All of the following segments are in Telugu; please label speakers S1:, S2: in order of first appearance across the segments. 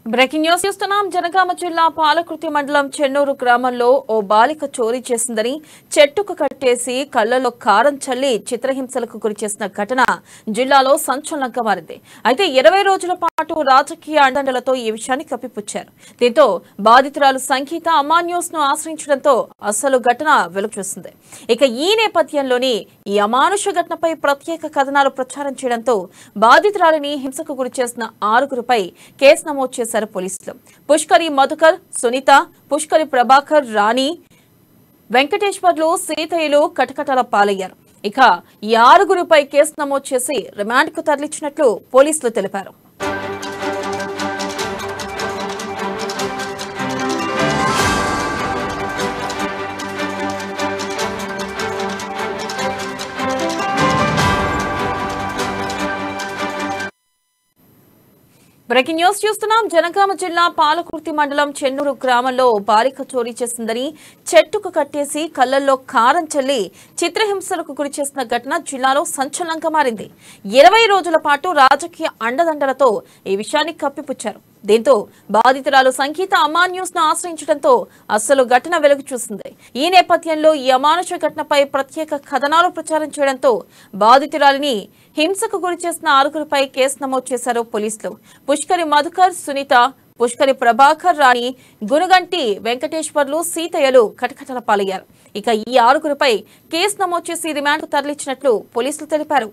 S1: బ్రేకింగ్ న్యూస్ చూస్తున్నాం జనగామ జిల్లా పాలకృతి మండలం చెన్నూరు గ్రామంలో ఓ బాలిక చోరీ చేసిందని చెట్టుకు కట్టేసి కళ్లలో కారం చల్లి చిత్రహింసలకు గురి చేసిన ఘటన జిల్లాలో సంచలనంగా మారింది అయితే ఇరవై రోజుల పాటు రాజకీయ అండండలతో ఈ విషయాన్ని కప్పిపుచ్చారు దీంతో బాధితురాలు సంగీత అమ్మా న్యూస్ ను ఆశ్రయించడంతో అసలు ఘటన వెలుగు చూసింది ఇక ఈ నేపథ్యంలోని ఈ అమానుష ఘటనపై ప్రత్యేక కథనాలు ప్రచారం చేయడంతో బాధితురాలిని హింసకు గురి చేసిన ఆరుగురుపై కేసు నమోదు చేశారు పోలీసులు పుష్కరి మధుకర్ సునీత పుష్కరి ప్రభాకర్ రాణి వెంకటేశ్వర్లు సీతయ్యలు కటకటాల పాలయ్యారు ఇక ఈ ఆరుగురుపై కేసు నమోదు చేసి రిమాండ్కు తరలించినట్లు పోలీసులు తెలిపారు బ్రేకింగ్ న్యూస్ చూస్తున్నాం జనగామ జిల్లా పాలకుర్తి మండలం చెన్నూరు గ్రామంలో ఓ బాలిక చోరీ చేసిందని చెట్టుకు కట్టేసి కళ్ళల్లో కారం చల్లి చిత్రహింసలకు గురి చేసిన ఘటన జిల్లాలో సంచలనంగా మారింది ఇరవై రోజుల పాటు రాజకీయ అండదండలతో ఈ విషయాన్ని కప్పిపుచ్చారు దీంతో బాధితురాలు సంగీత అమ్మా న్యూస్ ను ఆశ్రయించడంతో అసలు ఘటన వెలుగు చూసింది ఈ నేపథ్యంలో ఈ అమానుష ఘటనపై ప్రత్యేక కథనాలు ప్రచారం చేయడంతో బాధితురాలిని హింసకు గురి చేసిన ఆరుగురిపై కేసు నమోదు చేశారు పోలీసులు పుష్కరి మధుకర్ సునీత పుష్కరి ప్రభాకర్ రాణి గునుగంటి వెంకటేశ్వర్లు సీతయ్యలు కటకటల పాలయ్యారు ఇక ఈ ఆరుగురిపై కేసు నమోదు చేసి రిమాండ్కు తరలించినట్లు పోలీసులు తెలిపారు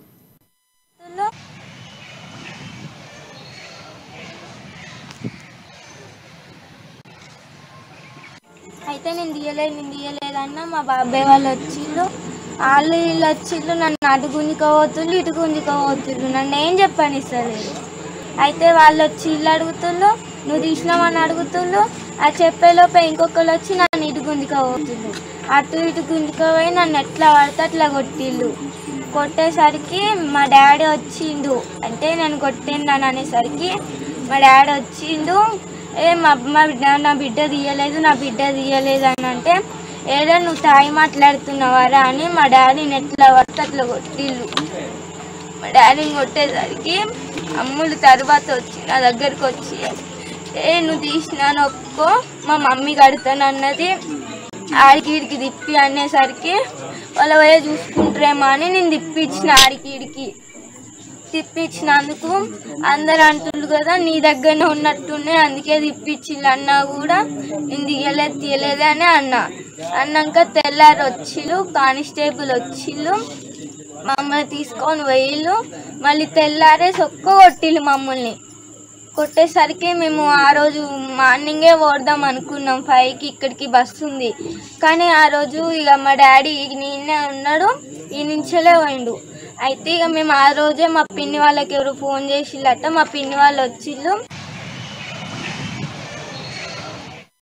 S2: అయితే నేను తీయలేదు నేను తీయలేదు అన్న మా బాబాయ్ వాళ్ళు వచ్చిళ్ళు వాళ్ళు వీళ్ళు వచ్చిళ్ళు నన్ను అటు గుంజుకోవద్దుళ్ళు ఇటు గుంజుకోవద్దుళ్ళు నన్ను ఏం చెప్పని ఇస్తలేదు అయితే వాళ్ళు వచ్చి ఇల్లు అడుగుతుళ్ళు నువ్వు తీసినావని అడుగుతుళ్ళు ఆ చెప్పేలోపే ఇంకొకరు వచ్చి నన్ను ఇటు గుంజుకోవద్దుళ్ళు అటు ఇటు గుంజుకోపోయి నన్ను ఎట్లా పడితే అట్లా కొట్టిళ్ళు కొట్టేసరికి మా డాడీ వచ్చిండు అంటే నేను కొట్టిందని అనేసరికి మా డాడీ వచ్చిండు ఏ మా మా బిడ్డ నా బిడ్డ తీయలేదు నా బిడ్డ తీయలేదు అని అంటే ఏదో నువ్వు తాయి మాట్లాడుతున్నావారా అని మా డాడీని ఎట్లా పడితే అట్లా కొట్టిళ్ళు మా డాడీని కొట్టేసరికి అమ్ములు తర్వాత వచ్చి నా దగ్గరికి వచ్చి ఏ నువ్వు తీసినాను ఒప్పుకో మా మమ్మీ కడతాను అన్నది ఆడికి ఈడికి తిప్పి అనేసరికి వాళ్ళ పోయే చూసుకుంటారేమో అని నేను తిప్పించిన ఆడికి ఈడికి తిప్పించినందుకు అందరు అంటుండ్రు కదా నీ దగ్గరనే ఉన్నట్టునే అందుకే తిప్పించిల్లు అన్నా కూడా నేను తీయలేదు తీయలేదే అని అన్నా అన్నాక తెల్లారి వచ్చిళ్ళు కానిస్టేబుల్ వచ్చిళ్ళు మమ్మల్ని తీసుకొని పోయిళ్ళు మళ్ళీ తెల్లారే సొక్క కొట్టిళ్ళు మమ్మల్ని కొట్టేసరికి మేము ఆ రోజు మార్నింగే ఓడదాం అనుకున్నాం ఫైవ్కి ఇక్కడికి బస్సు ఉంది కానీ ఆ రోజు ఇక మా డాడీ నేనే ఉన్నాడు ఈ నుంచెలే పోయిండు అయితే ఇక మేము ఆ రోజే మా పిన్ని వాళ్ళకి ఎవరు ఫోన్ చేసిల్లట మా పిన్ని వాళ్ళు వచ్చిళ్ళు